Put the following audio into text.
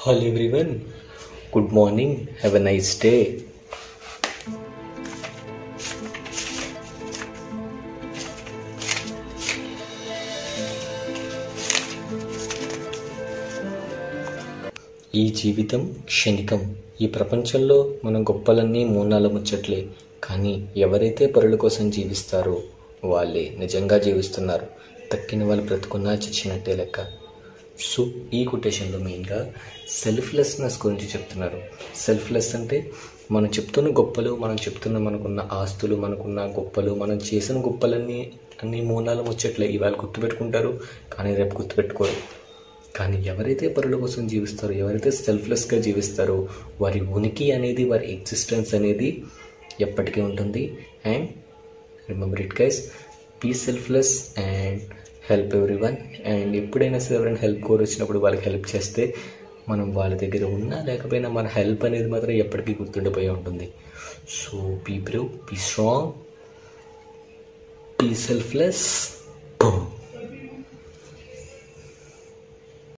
Hello everyone. Good morning. Have a nice day. ఈ జీవితం క్షణికం ఈ ప్రపంచంలో మన గొప్పలన్నీ మూనాల ముచ్చట్లే కానీ ఎవరైతే పరుల కోసం జీవిస్తారో వాళ్ళే నిజంగా జీవిస్తున్నారు తక్కిన వాళ్ళు బ్రతుకున్నా చచ్చినట్టే లెక్క సో ఈ కొటేషన్లో మెయిన్గా సెల్ఫ్లెస్నెస్ గురించి చెప్తున్నారు సెల్ఫ్లెస్ అంటే మనం చెప్తున్న గొప్పలు మనం చెప్తున్న మనకున్న ఆస్తులు మనకున్న గొప్పలు మనం చేసిన గొప్పలన్నీ అన్ని మూలాలు ముచ్చట్లే ఇవాళ గుర్తుపెట్టుకుంటారు కానీ రేపు గుర్తుపెట్టుకోరు కానీ ఎవరైతే పరుల కోసం జీవిస్తారో ఎవరైతే సెల్ఫ్లెస్గా జీవిస్తారో వారి ఉనికి అనేది వారి ఎగ్జిస్టెన్స్ అనేది ఎప్పటికీ ఉంటుంది and remember it guys be selfless and help everyone and ఎప్పుడైనా సరే ఎవరైనా హెల్ప్ కోరి వచ్చినప్పుడు వాళ్ళకి హెల్ప్ చేస్తే మనం వాళ్ళ దగ్గర ఉన్నా లేకపోయినా మన హెల్ప్ అనేది మాత్రం ఎప్పటికీ గుర్తుండిపోయి ఉంటుంది so be brave be strong be selfless